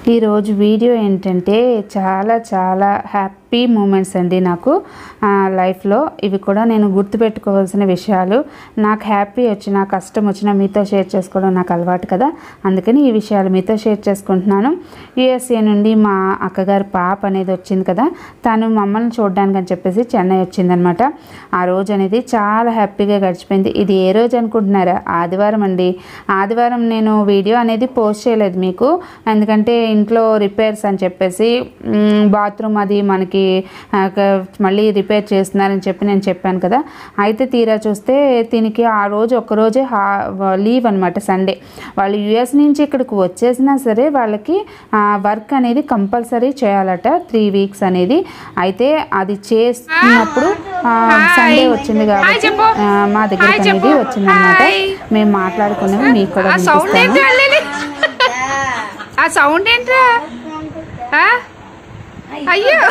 ఈరోజు వీడియో ఏంటంటే చాలా చాలా హ్యాపీ మూమెంట్స్ అండి నాకు ఆ, లైఫ్లో ఇవి కూడా నేను గుర్తుపెట్టుకోవాల్సిన విషయాలు నాకు హ్యాపీ వచ్చినా కష్టం వచ్చినా మీతో షేర్ చేసుకోవడం నాకు అలవాటు కదా అందుకని ఈ విషయాలు మీతో షేర్ చేసుకుంటున్నాను యుఎస్ఏ నుండి మా అక్కగారి పాప అనేది వచ్చింది కదా తను మమ్మల్ని చూడడానికి అని చెప్పేసి చెన్నై వచ్చిందనమాట ఆ రోజు అనేది చాలా హ్యాపీగా గడిచిపోయింది ఇది ఏ రోజు అనుకుంటున్నారా ఆదివారం అండి ఆదివారం నేను వీడియో అనేది పోస్ట్ చేయలేదు మీకు ఎందుకంటే ఇంట్లో రిపేర్స్ అని చెప్పేసి మ్, బాత్రూమ్ అది మనకి ఆ, క- మళ్ళీ రిపేర్ చేస్తున్నారని చెప్పి నేను చెప్పాను కదా అయితే తీరా చూస్తే దీనికి ఆ రోజు ఒక్కరోజే హా లీవ్ అనమాట సండే వాళ్ళు యుఎస్ నుంచి ఇక్కడికి వచ్చేసినా సరే వాళ్ళకి వర్క్ అనేది కంపల్సరీ చేయాలట త్రీ వీక్స్ అనేది అయితే అది చేస్తున్నప్పుడు సండే వచ్చింది కాబట్టి ఆ, మా దగ్గరికి అనేది వచ్చిందనమాట మేము మాట్లాడుకున్నవి మీకు కూడా ఆ సౌండ్ వినిపిస్తాను ఏంటి వెళ్ళి ఆ సౌండ్ ఏంట్రా ఆ? అయ్యో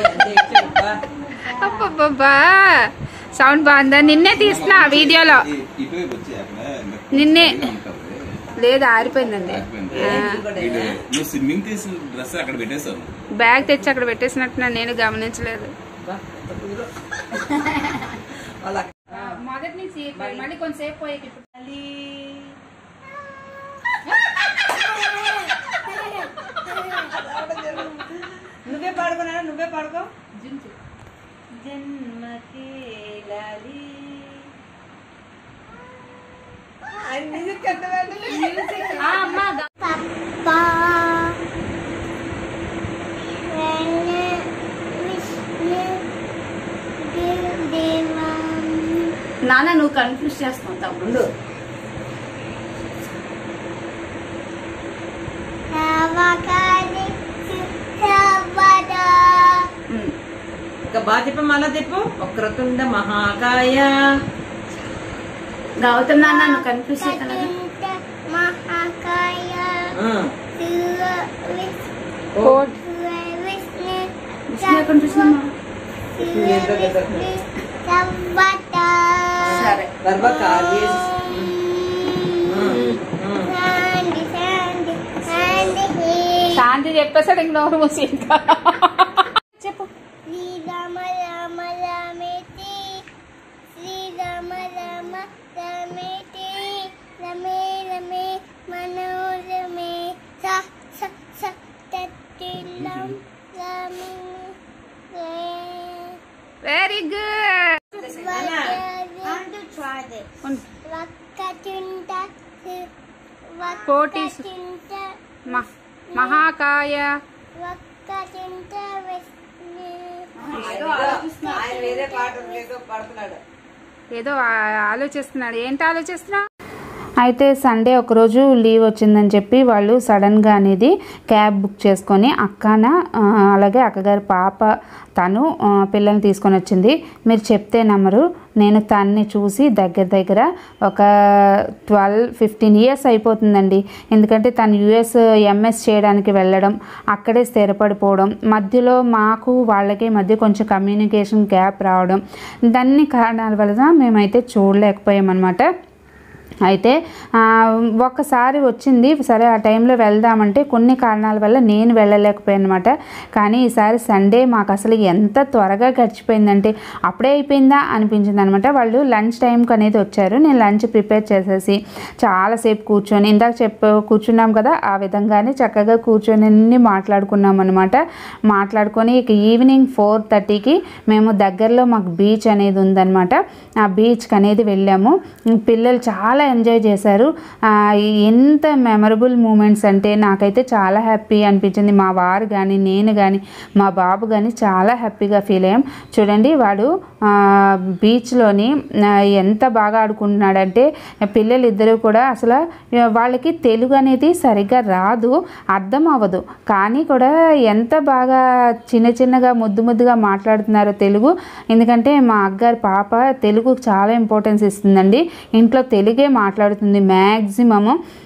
అబ్బబ్బబ్బా సౌండ్ బాగుందా నిన్నే తీస్తున్నా ఆ వీడియోలో ఇటువైపు వచ్చి అక్కడ నిన్నే ఉంటావు లేదు ఆరిపోయిందండి నువ్వు స్విమ్మింగ్ తీసిన డ్రెస్ అక్కడ పెట్టేశావు బ్యాగ్ తెచ్చి అక్కడ పెట్టేసినట్టు నేను గమనించలేదు మొదటి నుంచి మళ్ళీ కొంతసేపు పోయి నువ్వే పాడుకున్నా నువ్వే పాడుకో జన్మకి లాలి అది music Papa. Rene, Vishnu, Devam. నాన్న నువ్వు కన్ఫ్యూజ్ చేస్తావు తమ్ముడు Navakari, Siddhavada. ఇంకా బాగా చెప్పు మళ్ళా చెప్పు వక్రతుండ మహాకాయ గౌతమ్ నాన్న నువ్వు కన్ఫ్యూజ్ చేయగలదు Katinta, Mahakaya. ఆ, Siva, Vishnu, కోట్ Vishnu, విష్ణు ఎక్కడ చూసినామా Siva, Vishnu, Savada. సరే గర్భకార్య Sandy, Sandy, Sandy, hey. శాంతి చెప్పేసాడు ఇంక నోరు మూసి ఇంకా చెప్పు శ్రీరామ రామ రామేతి శ్రీరామ రామ రామేతి రమే రమే మనోరమే స స స తత్తిలం రామిని వెరీ గుడ్ వక్కటింట కోటీస్. వక్కటింట మహాకాయ వక్కటింట విష్ణు ఆయన వేరే పాట ఏదో పాడుతున్నాడు ఏదో ఆ- ఆలోచిస్తున్నాడు ఏంటి ఆలోచిస్తున్నా అయితే సండే ఒకరోజు లీవ్ వచ్చిందని చెప్పి వాళ్ళు సడన్గా అనేది క్యాబ్ బుక్ చేసుకొని అక్కన ఆ, అలాగే అక్కగారి పాప తను ఆ, పిల్లల్ని తీసుకొని వచ్చింది మీరు చెప్తే నమ్మరు నేను తన్ని చూసి దగ్గర దగ్గర ఒక ట్వెల్వ్ ఫిఫ్టీన్ ఇయర్స్ అయిపోతుందండి ఎందుకంటే తను యుఎస్ ఎంఎస్ చేయడానికి వెళ్ళడం అక్కడే స్థిరపడిపోవడం మధ్యలో మాకు వాళ్ళకి మధ్య కొంచెం కమ్యూనికేషన్ గ్యాప్ రావడం దాన్ని కారణాల వలన మేమైతే చూడలేకపోయామన్నమాట అయితే ఆ, ఒక్కసారి వచ్చింది సరే ఆ టైంలో వెళ్దామంటే కొన్ని కారణాల వల్ల నేను వెళ్ళలేకపోయాను అనమాట కానీ ఈసారి సండే మాకు అసలు ఎంత త్వరగా గడిచిపోయిందంటే అప్పుడే అయిపోయిందా అనిపించింది అనమాట వాళ్ళు లంచ్ టైంకి అనేది వచ్చారు నేను లంచ్ ప్రిపేర్ చేసేసి చాలాసేపు కూర్చొని ఇందాక చెప్ప కూర్చున్నాం కదా ఆ విధంగానే చక్కగా కూర్చొని అన్ని మాట్లాడుకున్నాం అనమాట మాట్లాడుకొని ఇక ఈవినింగ్ ఫోర్ థర్టీకి మేము దగ్గరలో మాకు బీచ్ అనేది ఉందన్నమాట ఆ బీచ్కి అనేది వెళ్ళాము పిల్లలు చాలా ఎంజాయ్ చేశారు ఆ, ఎంత మెమరబుల్ మూమెంట్స్ అంటే నాకైతే చాలా హ్యాపీ అనిపించింది మా వారు కానీ నేను కానీ మా బాబు కానీ చాలా హ్యాపీగా ఫీల్ అయ్యాం చూడండి వాడు ఆ, బీచ్లోని ఆ, ఎంత బాగా ఆడుకుంటున్నాడంటే పిల్లలు ఇద్దరు కూడా అసలు ఆ, వాళ్ళకి తెలుగు అనేది సరిగ్గా రాదు అర్థం అవ్వదు కానీ కూడా ఎంత బాగా చిన్న చిన్నగా ముద్దు ముద్దుగా మాట్లాడుతున్నారో తెలుగు ఎందుకంటే మా అగ్గారి పాప తెలుగుకు చాలా ఇంపార్టెన్స్ ఇస్తుందండి ఇంట్లో తెలుగే మాట్లాడుతుంది మ్యాక్సిమము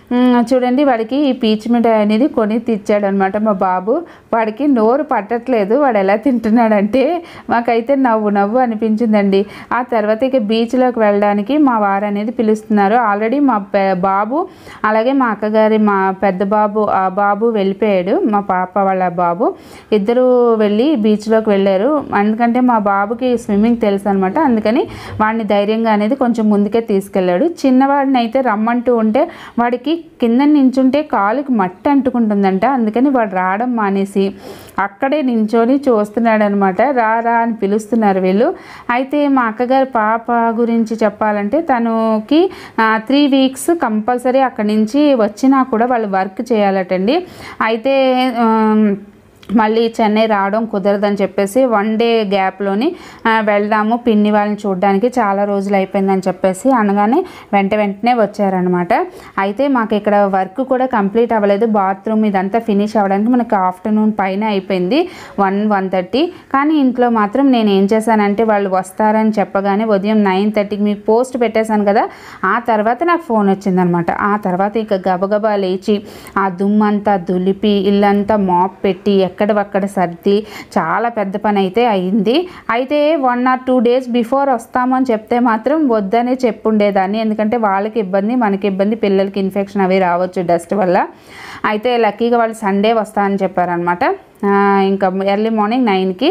మ్, చూడండి వాడికి ఈ పీచ్ మిఠాయి అనేది కొని తెచ్చాడు అనమాట మా బాబు వాడికి నోరు పట్టట్లేదు వాడు ఎలా తింటున్నాడంటే మాకైతే నవ్వు నవ్వు అనిపించిందండి ఆ తర్వాత ఇక బీచ్లోకి వెళ్ళడానికి మా వారు అనేది పిలుస్తున్నారు ఆల్రెడీ మా పె- బాబు అలాగే మా అక్కగారి మా పెద్ద బాబు ఆ బాబు వెళ్ళిపోయాడు మా పాప వాళ్ళ బాబు ఇద్దరు వెళ్ళి బీచ్లోకి వెళ్ళారు ఎందుకంటే మా బాబుకి స్విమ్మింగ్ తెలుసు అనమాట అందుకని వాడిని ధైర్యంగా అనేది కొంచెం ముందుకే తీసుకెళ్ళాడు చిన్నవాడిని అయితే రమ్మంటూ ఉంటే వాడికి కింద నించుంటే కాలుకి మట్టి అంటుకుంటుందంట అందుకని వాడు రావడం మానేసి అక్కడే నించొని చూస్తున్నాడు అనమాట రా రా అని పిలుస్తున్నారు వీళ్ళు అయితే మా అక్కగారి పాప గురించి చెప్పాలంటే తనకి త్రీ వీక్స్ కంపల్సరీ అక్కడి నుంచి వచ్చినా కూడా వాళ్ళు వర్క్ చేయాలటండి అయితే ఆమ్, మళ్ళీ చెన్నై రావడం కుదరదని చెప్పేసి వన్ డే గ్యాప్లోని ఆ, వెళ్దాము పిన్ని వాళ్ళని చూడడానికి చాలా రోజులు అయిపోయిందని చెప్పేసి అనగానే వెంట వెంటనే వచ్చారనమాట అయితే మాకు ఇక్కడ వర్క్ కూడా కంప్లీట్ అవ్వలేదు బాత్రూమ్ ఇదంతా ఫినిష్ అవ్వడానికి మనకి ఆఫ్టర్నూన్ పైన అయిపోయింది వన్ వన్ థర్టీ కానీ ఇంట్లో మాత్రం నేను ఏం చేశానంటే వాళ్ళు వస్తారని చెప్పగానే ఉదయం నైన్ థర్టీకి మీకు పోస్ట్ పెట్టేశాను కదా ఆ తర్వాత నాకు ఫోన్ వచ్చిందనమాట ఆ తర్వాత ఇక గబగబా లేచి ఆ దుమ్మంతా దులిపి ఇల్లంతా మాప్ పెట్టి ఎక్కడవక్కడ సర్ది చాలా పెద్ద పని అయితే అయింది అయితే one or two days before వస్తామని చెప్తే మాత్రం వద్దనే చెప్పుండేదాన్ని ఎందుకంటే వాళ్ళకి ఇబ్బంది మనకి ఇబ్బంది పిల్లలకి ఇన్ఫెక్షన్ అవి రావచ్చు డస్ట్ వల్ల అయితే లక్కీగా వాళ్ళు సండే వస్తా అని చెప్పారనమాట ఆ, ఇంకా ఎర్లీ మార్నింగ్ నైన్కి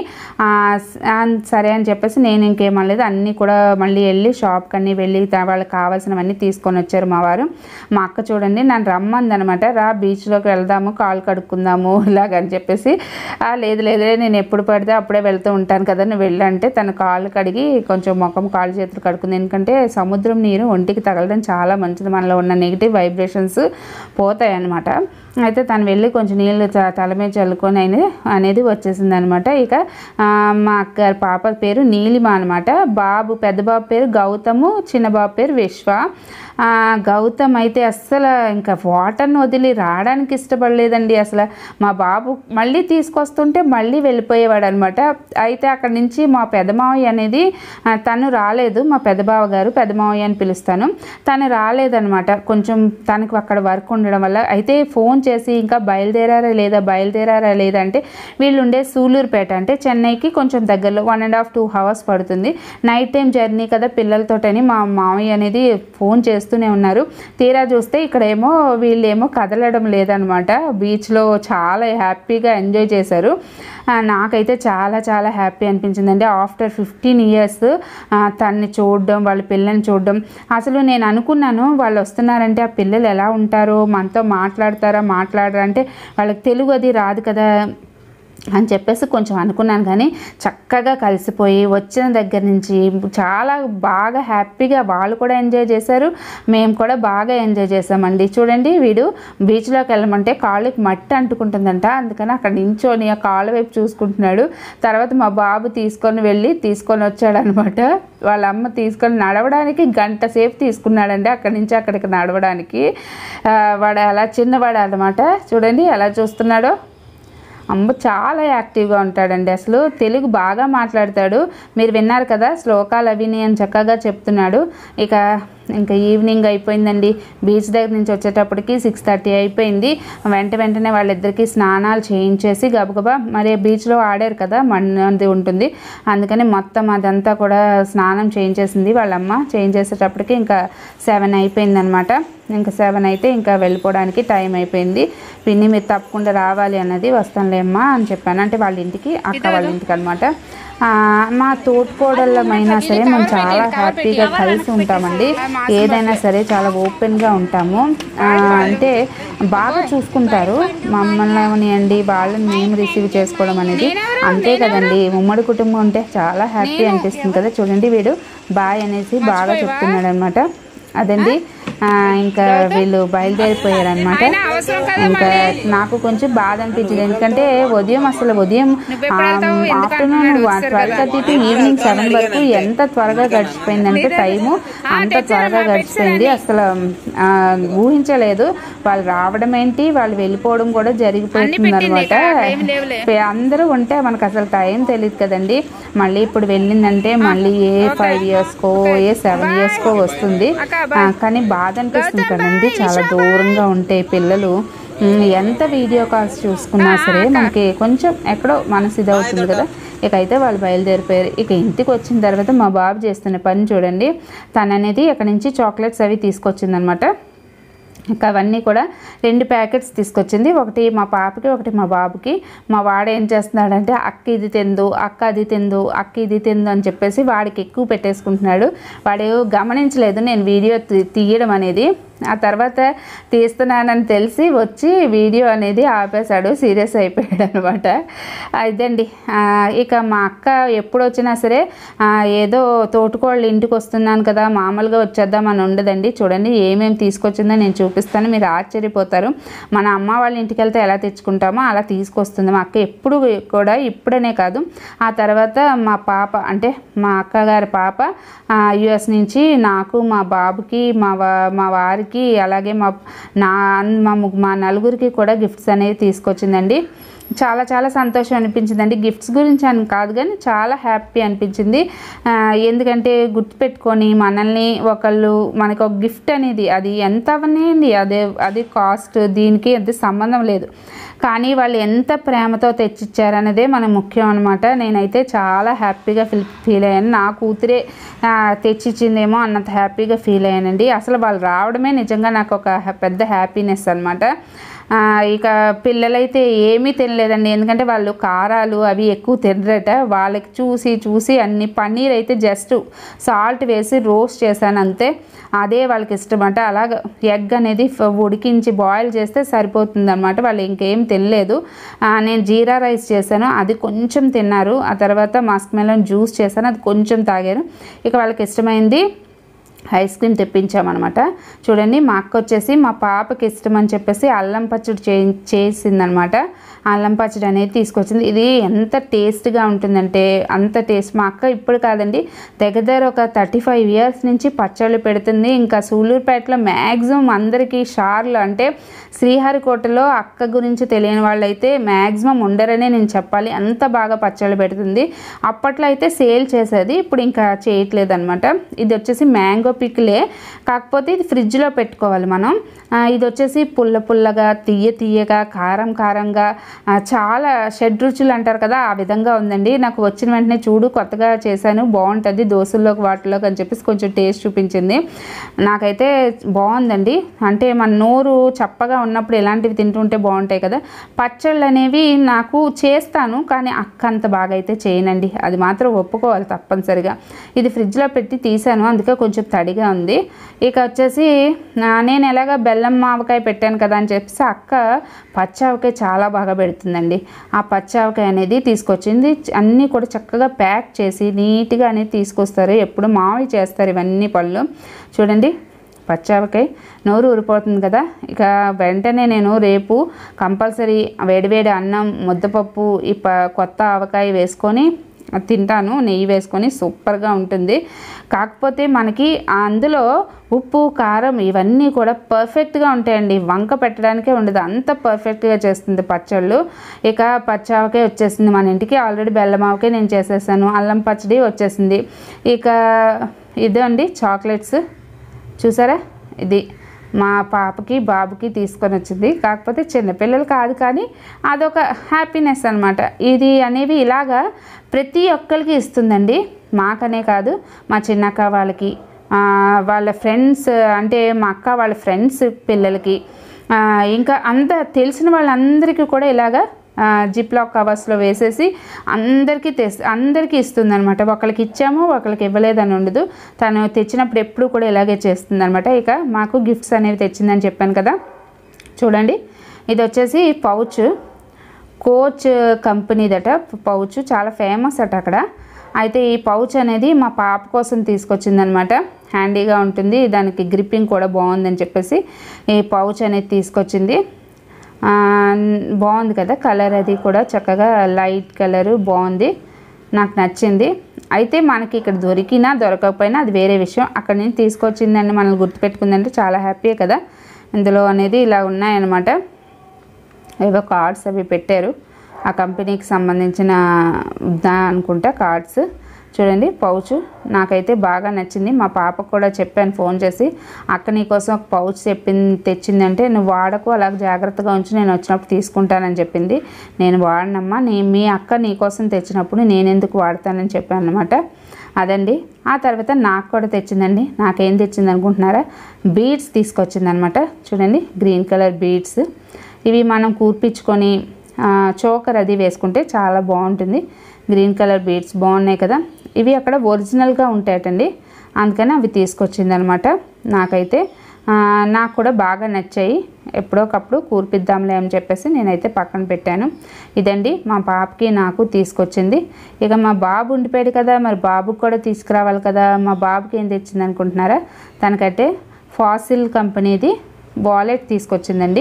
సరే అని చెప్పేసి నేను ఇంకేమనలేదు అన్నీ కూడా మళ్ళీ వెళ్ళి షాప్కి అన్నీ వెళ్ళి త- వాళ్ళకి కావాల్సినవన్నీ తీసుకొని వచ్చారు మా వారు మా అక్క చూడండి నన్ను రమ్మందనమాట రా బీచ్లోకి వెళ్దాము కాలు కడుక్కుందాము ఇలాగని చెప్పేసి "ఆ, లేదు లేదులే నేను ఎప్పుడు పడితే అప్పుడే వెళ్తూ ఉంటాను కదా నువ్వు వెళ్ళంటే తన కాళ్ళు కడిగి కొంచెం ముఖం కాళ్ళు చేతులు కడుక్కుంది ఎందుకంటే సముద్రం నీరు ఒంటికి తగలడం చాలా మంచిది మనలో ఉన్న నెగిటివ్ వైబ్రేషన్స్ పోతాయి అన్నమాట అయితే తను వెళ్ళి కొంచెం నీళ్ళు త- తల మీద చల్లుకొని అనేది అనేది వచ్చేసింది అనమాట ఇక ఆ, మా అక్క పాప పేరు నీలిమ అనమాట బాబు పెద్ద బాబు పేరు గౌతము చిన్న బాబు పేరు విశ్వ ఆ, గౌతమ్ అయితే అస్సలు ఇంకా వాటర్ని వదిలి రావడానికి ఇష్టపడలేదండి అసలు మా బాబు మళ్ళీ తీసుకొస్తుంటే మళ్ళీ వెళ్ళిపోయేవాడు అనమాట అయితే అక్కడి నుంచి మా పెదమావయ్య అనేది ఆ, తను రాలేదు మా పెదబావ గారు పెదమావయ్య అని పిలుస్తాను తను రాలేదనమాట కొంచెం తనకు అక్కడ వర్క్ ఉండడం వల్ల అయితే ఫోన్ చేసి ఇంకా బయలుదేరారా లేదా బయలుదేరారా లేదా అంటే వీళ్ళు ఉండే సూలూరుపేట అంటే చెన్నైకి కొంచెం దగ్గరలో one and half two hours పడుతుంది నైట్ టైం జర్నీ కదా పిల్లలతోటని మా మామయ్య అనేది ఫోన్ చేస్తూనే ఉన్నారు తీరా చూస్తే ఇక్కడేమో వీళ్ళేమో కదలడం లేదనమాట బీచ్లో చాలా హ్యాపీగా ఎంజాయ్ చేశారు ఆ, నాకైతే చాలా చాలా హ్యాపీ అనిపించిందండి ఆఫ్టర్ ఫిఫ్టీన్ ఇయర్స్ తన్ని చూడడం వాళ్ళ పిల్లల్ని చూడడం అసలు నేను అనుకున్నాను వాళ్ళు వస్తున్నారంటే ఆ పిల్లలు ఎలా ఉంటారో మనతో మాట్లాడతారా మాట్లాడరా అంటే వాళ్ళకి తెలుగు అది రాదు కదా అని చెప్పేసి కొంచెం అనుకున్నాను కానీ చక్కగా కలిసిపోయి వచ్చిన దగ్గర నుంచి చాలా బాగా హ్యాపీగా వాళ్ళు కూడా ఎంజాయ్ చేశారు మేము కూడా బాగా ఎంజాయ్ చేసామండి చూడండి వీడు బీచ్లోకి వెళ్ళమంటే కాళ్ళకి మట్టి అంటుకుంటుందంట అందుకని అక్కడ నించొని ఆ కాళ్ళ వైపు చూసుకుంటున్నాడు తర్వాత మా బాబు తీసుకొని వెళ్ళి తీసుకొని వచ్చాడు అనమాట వాళ్ళ అమ్మ తీసుకొని నడవడానికి గంట సేపు తీసుకున్నాడండి అక్కడి నుంచి అక్కడికి నడవడానికి ఆ, వాడు అలా చిన్నవాడు అనమాట చూడండి ఎలా చూస్తున్నాడో అమ్మ చాలా యాక్టివ్గా ఉంటాడండి అసలు తెలుగు బాగా మాట్లాడతాడు మీరు విన్నారు కదా శ్లోకాలు అవిని అని చక్కగా చెప్తున్నాడు ఇక ఇంకా ఈవినింగ్ అయిపోయిందండి బీచ్ దగ్గర నుంచి వచ్చేటప్పటికి సిక్స్ థర్టీ అయిపోయింది వెంట వెంటనే వాళ్ళిద్దరికి స్నానాలు చేయించేసి గబగబా మరి బీచ్లో ఆడారు కదా మಣ್ಣది ఉంటుంది అందుకని మొత్తం అదంతా కూడా స్నానం చేయించేసింది వాళ్ళమ్మ చేయించేసేటప్పటికి ఇంకా సెవెన్ అయిపోయిందనమాట ఇంకా సెవెన్ అయితే ఇంకా వెళ్ళిపోవడానికి టైం అయిపోయింది పిన్ని మీరు తప్పకుండా రావాలి అన్నది వస్తానులేమ్మా అని చెప్పాను అంటే వాళ్ళ ఇంటికి అక్క వాళ్ళ ఇంటికి అనమాట మా తోటికోడళ్ళమైనా సరే మేము చాలా హ్యాపీగా కలిసి ఉంటామండి ఏదైనా సరే చాలా ఓపెన్గా ఉంటాము ఆ, అంటే బాగా చూసుకుంటారు మమ్మల్ని అవనియండి వాళ్ళని మేము రిసీవ్ చేసుకోవడం అనేది అంతే కదండి ఉమ్మడి కుటుంబం ఉంటే చాలా హ్యాపీ అనిపిస్తుంది కదా చూడండి వీడు బాయ్ అనేసి బాగా చెప్తున్నాడు అనమాట అదండి ఆ, ఇంకా వీళ్ళు బయలుదేరిపోయారు అనమాట ఇంకా నాకు కొంచెం బాధ అనిపించింది ఎందుకంటే ఉదయం అసలు ఉదయం afternoon twelve thirty to evening seven వరకు ఎంత త్వరగా గడిచిపోయిందంటే టైము అంత త్వరగా గడిచిపోయింది అసలు ఆ, ఊహించలేదు వాళ్ళు రావడం ఏంటి వాళ్ళు వెళ్ళిపోవడం కూడా జరిగిపోతుంది అనమాట అందరూ ఉంటే మనకు అసలు టైం తెలియదు కదండి మళ్ళీ ఇప్పుడు వెళ్ళిందంటే మళ్ళీ ఏ ఫైవ్ ఇయర్స్కో ఏ సెవెన్ ఇయర్స్కో వస్తుంది ఆ, కానీ బాధ అనిపిస్తుంది కదండి చాలా దూరంగా ఉంటే పిల్లలు ఉమ్, ఎంత వీడియో కాల్స్ చూసుకున్నా సరే మనకి కొంచెం ఎక్కడో మనసు ఇది అవుతుంది కదా ఇక అయితే వాళ్ళు బయలుదేరిపోయారు ఇక ఇంటికి వచ్చిన తర్వాత మా బాబు చేస్తున్న పని చూడండి తను అనేది అక్కడి నుంచి చాక్లెట్స్ అవి తీసుకొచ్చిందనమాట ఇంకా అవన్నీ కూడా రెండు ప్యాకెట్స్ తీసుకొచ్చింది ఒకటి మా పాపకి ఒకటి మా బాబుకి మా వాడు ఏం చేస్తున్నాడంటే అక్క ఇది తిందు అక్క అది తిందు అక్క ఇది తిందు అని చెప్పేసి వాడికి ఎక్కువ పెట్టేసుకుంటున్నాడు వాడు గమనించలేదు నేను వీడియో తీ- తీయడం అనేది ఆ తర్వాత తీస్తున్నానని తెలిసి వచ్చి వీడియో అనేది ఆపేశాడు సీరియస్ అయిపోయాడు అనమాట ఇదండి ఆ, ఇక మా అక్క ఎప్పుడు వచ్చినా సరే ఆ, ఏదో తోటకోళ్ళు ఇంటికి వస్తున్నాను కదా మామూలుగా వచ్చేద్దామని ఉండదండి చూడండి ఏమేమి తీసుకొచ్చిందో నేను చూపిస్తాను మీరు ఆశ్చర్యపోతారు మన అమ్మ వాళ్ళ ఇంటికి వెళ్తే ఎలా తెచ్చుకుంటామో అలా తీసుకొస్తుంది మా అక్క ఎప్పుడు కూడా ఇప్పుడనే కాదు ఆ తర్వాత మా పాప అంటే మా అక్కగారి పాప యుఎస్ నుంచి నాకు మా బాబుకి మా వా మా వారికి అలాగే మా నా మా ము- మా నలుగురికి కూడా గిఫ్ట్స్ అనేవి తీసుకొచ్చిందండి చాలా చాలా సంతోషం అనిపించిందండి గిఫ్ట్స్ గురించి అని కాదు కానీ చాలా హ్యాపీ అనిపించింది ఆ, ఎందుకంటే గుర్తుపెట్టుకొని మనల్ని ఒకళ్ళు మనకు ఒక గిఫ్ట్ అనేది అది ఎంత అవనేయండి అదే అది కాస్ట్ దీనికి అది సంబంధం లేదు కానీ వాళ్ళు ఎంత ప్రేమతో తెచ్చిచ్చారనేదే మన ముఖ్యం అనమాట నేనైతే చాలా హ్యాపీగా ఫీల్ ఫీల్ అయ్యాను నా కూతురే ఆ, తెచ్చిచ్చిందేమో అన్నంత హ్యాపీగా ఫీల్ అయ్యానండి అసలు వాళ్ళు రావడమే నిజంగా నాకు ఒక హ్యా- పెద్ద హ్యాపీనెస్ అనమాట ఆ, ఇక పిల్లలైతే ఏమీ తినలేదండి ఎందుకంటే వాళ్ళు కారాలు అవి ఎక్కువ తినరట వాళ్ళకి చూసి చూసి అన్ని పన్నీర్ అయితే జస్ట్ సాల్ట్ వేసి రోస్ట్ చేశాను అంతే అదే వాళ్ళకి ఇష్టం అంట అలాగ ఎగ్ అనేది ఫ- ఉడికించి బాయిల్ చేస్తే సరిపోతుంది అనమాట వాళ్ళు ఇంకేం తినలేదు ఆ, నేను జీరా రైస్ చేశాను అది కొంచెం తిన్నారు ఆ తర్వాత మస్క్ మెలన్ జ్యూస్ చేశాను అది కొంచెం తాగారు ఇక వాళ్ళకి ఇష్టమైంది ఐస్ క్రీమ్ తెప్పించామన్నమాట చూడండి మా అక్క వచ్చేసి మా పాపకి ఇష్టం అని చెప్పేసి అల్లం పచ్చడి చే చేసిందనమాట అల్లం పచ్చడి అనేది తీసుకొచ్చింది ఇది ఎంత టేస్ట్గా ఉంటుందంటే అంత టేస్ట్ మా అక్క ఇప్పుడు కాదండి దగ్గర దగ్గర ఒక థర్టీ ఫైవ్ ఇయర్స్ నుంచి పచ్చళ్ళు పెడుతుంది ఇంకా సూలూరుపేటలో మ్యాక్సిమం అందరికీ షార్లు అంటే శ్రీహరికోటలో అక్క గురించి తెలియని వాళ్ళైతే మ్యాక్సిమం ఉండరనే నేను చెప్పాలి అంత బాగా పచ్చళ్ళు పెడుతుంది అప్పట్లో అయితే సేల్ చేసేది ఇప్పుడు ఇంకా చేయట్లేదు అనమాట ఇది వచ్చేసి మ్యాంగో పిక్లే కాకపోతే ఇది ఫ్రిడ్జ్లో పెట్టుకోవాలి మనం ఆ, ఇది వచ్చేసి పుల్ల పుల్లగా తీయ తీయగా కారం కారంగా ఆ, చాలా షడ్ రుచులు అంటారు కదా ఆ విధంగా ఉందండి నాకు వచ్చిన వెంటనే చూడు కొత్తగా చేశాను బాగుంటుంది దోశల్లోకి వాటిలోకి అని చెప్పేసి కొంచెం టేస్ట్ చూపించింది నాకైతే బాగుందండి అంటే మన నోరు చప్పగా ఉన్నప్పుడు ఎలాంటివి తింటుంటే బాగుంటాయి కదా పచ్చళ్ళు అనేవి నాకు చేస్తాను కానీ అక్క అంత బాగా అయితే చేయనండి అది మాత్రం ఒప్పుకోవాలి తప్పనిసరిగా ఇది ఫ్రిడ్జ్లో పెట్టి తీసాను అందుకే కొంచెం తడిగా ఉంది ఇక వచ్చేసి ఆ, నేను ఎలాగ బెల్లం మావకాయ పెట్టాను కదా అని చెప్పేసి అక్క పచ్చావకాయ చాలా బాగా పెడుతుందండి ఆ పచ్చావకాయ అనేది తీసుకొచ్చింది అన్నీ కూడా చక్కగా ప్యాక్ చేసి నీట్గా అనేది తీసుకొస్తారు ఎప్పుడు మావి చేస్తారు ఇవన్నీ పళ్ళు చూడండి పచ్చావకాయ నోరు ఊరిపోతుంది కదా ఇక వెంటనే నేను రేపు కంపల్సరీ వేడివేడి అన్నం ముద్దపప్పు ఈ ప కొత్త ఆవకాయ వేసుకొని తింటాను నెయ్యి వేసుకొని సూపర్గా ఉంటుంది కాకపోతే మనకి అందులో ఉప్పు కారం ఇవన్నీ కూడా పర్ఫెక్ట్గా ఉంటాయండి వంక పెట్టడానికే ఉండదు అంత పర్ఫెక్ట్గా చేస్తుంది పచ్చళ్ళు ఇక పచ్చావకాయ వచ్చేసింది మన ఇంటికి ఆల్రెడీ బెల్లం ఆవకాయ నేను చేసేసాను అల్లం పచ్చడి వచ్చేసింది ఇక ఇదే అండి చాక్లెట్స్ చూసారా ఇది మా పాపకి బాబుకి తీసుకొని వచ్చింది కాకపోతే చిన్నపిల్లలు కాదు కానీ అదొక హ్యాపీనెస్ అనమాట ఇది అనేవి ఇలాగా ప్రతి ఒక్కరికి ఇస్తుందండి మాకనే కాదు మా చిన్నక్క వాళ్ళకి ఆ, వాళ్ళ ఫ్రెండ్స్ అంటే మా అక్క వాళ్ళ ఫ్రెండ్స్ పిల్లలకి ఆ, ఇంకా అంత తెలిసిన వాళ్ళందరికీ కూడా ఇలాగా జిప్ లాక్ కవర్స్లో వేసేసి అందరికీ తెస్ అందరికీ ఇస్తుంది అనమాట ఒకరికి ఇచ్చాము ఒకరికి ఇవ్వలేదని ఉండదు తను తెచ్చినప్పుడు ఎప్పుడు కూడా ఇలాగే చేస్తుంది అనమాట ఇక మాకు గిఫ్ట్స్ అనేవి తెచ్చిందని చెప్పాను కదా చూడండి ఇది వచ్చేసి పౌచ్ కోచ్ కంపెనీదట పౌచ్ చాలా ఫేమస్ అట అక్కడ అయితే ఈ పౌచ్ అనేది మా పాప కోసం తీసుకొచ్చిందనమాట హ్యాండీగా ఉంటుంది దానికి గ్రిప్పింగ్ కూడా బాగుందని చెప్పేసి ఈ పౌచ్ అనేది తీసుకొచ్చింది ఆ, బాగుంది కదా కలర్ అది కూడా చక్కగా లైట్ కలరు బాగుంది నాకు నచ్చింది అయితే మనకి ఇక్కడ దొరికినా దొరకకపోయినా అది వేరే విషయం అక్కడ నుంచి తీసుకొచ్చిందండి మనల్ని గుర్తుపెట్టుకుందంటే చాలా హ్యాపీ కదా ఇందులో అనేది ఇలా ఉన్నాయన్నమాట ఏవో కార్డ్స్ అవి పెట్టారు ఆ కంపెనీకి సంబంధించిన దా అనుకుంటా కార్డ్స్ చూడండి పౌచ్ నాకైతే బాగా నచ్చింది మా పాపకు కూడా చెప్పాను ఫోన్ చేసి అక్క నీకోసం ఒక పౌచ్ చెప్పింది తెచ్చిందంటే నువ్వు వాడకు అలాగ జాగ్రత్తగా ఉంచి నేను వచ్చినప్పుడు తీసుకుంటానని చెప్పింది నేను వాడనమ్మా నీ మీ అక్క నీకోసం తెచ్చినప్పుడు నేను ఎందుకు వాడతానని చెప్పాను అనమాట అదండి ఆ తర్వాత నాకు కూడా తెచ్చిందండి నాకేం తెచ్చింది అనుకుంటున్నారా బీడ్స్ తీసుకొచ్చింది అనమాట చూడండి గ్రీన్ కలర్ బీడ్స్ ఇవి మనం కూర్పించుకొని ఆ, చోకర్ అది వేసుకుంటే చాలా బాగుంటుంది గ్రీన్ కలర్ బీడ్స్ బాగున్నాయి కదా ఇవి అక్కడ ఒరిజినల్గా ఉంటాయటండి అందుకని అవి తీసుకొచ్చింది అనమాట నాకైతే ఆ, నాకు కూడా బాగా నచ్చాయి ఎప్పుడోకప్పుడు కూర్పిద్దాంలే అని చెప్పేసి నేనైతే పక్కన పెట్టాను ఇదండి మా పాపకి నాకు తీసుకొచ్చింది ఇక మా బాబు ఉండిపోయాడు కదా మరి బాబుకి కూడా తీసుకురావాలి కదా మా బాబుకి ఏం తెచ్చింది అనుకుంటున్నారా తనకైతే ఫాసిల్ కంపెనీది వాలెట్ తీసుకొచ్చిందండి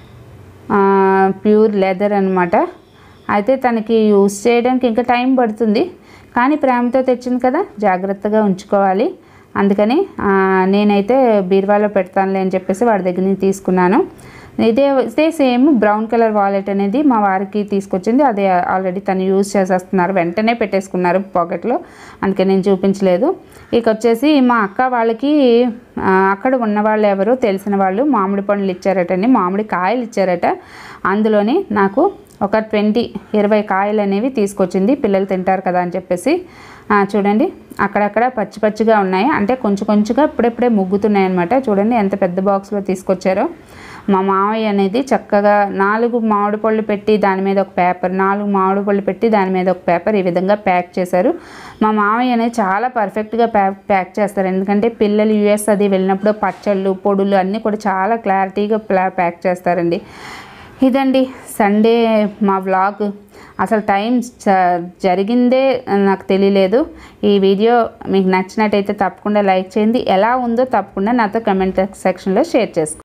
ఆ, ప్యూర్ లెదర్ అనమాట అయితే తనకి యూస్ చేయడానికి ఇంకా టైం పడుతుంది కానీ ప్రేమతో తెచ్చింది కదా జాగ్రత్తగా ఉంచుకోవాలి అందుకని ఆ, నేనైతే బీరువాలో పెడతానులే అని చెప్పేసి వాడి దగ్గర నుంచి తీసుకున్నాను ఇదే ఇదే సేమ్ బ్రౌన్ కలర్ వాలెట్ అనేది మా వారికి తీసుకొచ్చింది అదే ఆల్రెడీ తను యూజ్ చేసేస్తున్నారు వెంటనే పెట్టేసుకున్నారు పాకెట్లో అందుకే నేను చూపించలేదు ఇక వచ్చేసి మా అక్క వాళ్ళకి ఆ, అక్కడ ఉన్న వాళ్ళు ఎవరో తెలిసిన వాళ్ళు మామిడి పండ్లు ఇచ్చారటండి మామిడి కాయలు ఇచ్చారట అందులోని నాకు ఒక ట్వంటీ ఇరవై కాయలు అనేవి తీసుకొచ్చింది పిల్లలు తింటారు కదా అని చెప్పేసి ఆ, చూడండి అక్కడక్కడ పచ్చి పచ్చిగా ఉన్నాయి అంటే కొంచెం కొంచెంగా ఇప్పుడెప్పుడే ముగ్గుతున్నాయి అనమాట చూడండి ఎంత పెద్ద బాక్స్లో తీసుకొచ్చారో మా మామయ్య అనేది చక్కగా నాలుగు మామిడి పళ్ళు పెట్టి దాని మీద ఒక పేపర్ నాలుగు మామిడి పళ్ళు పెట్టి దాని మీద ఒక పేపర్ ఈ విధంగా ప్యాక్ చేశారు మా మామయ్య అనేది చాలా పర్ఫెక్ట్గా ప్యాక్ ప్యాక్ చేస్తారు ఎందుకంటే పిల్లలు యూఎస్ అది వెళ్ళినప్పుడు పచ్చళ్ళు పొడులు అన్నీ కూడా చాలా క్లారిటీగా ప్లా ప్యాక్ చేస్తారండి ఇదండి సండే మా వ్లాగ్ అసలు టైం చ- జరిగిందే నాకు తెలియలేదు ఈ వీడియో మీకు నచ్చినట్టయితే తప్పకుండా లైక్ చేయండి ఎలా ఉందో తప్పకుండా నాతో కమెంట్ సెక్షన్లో షేర్ చేసుకోండి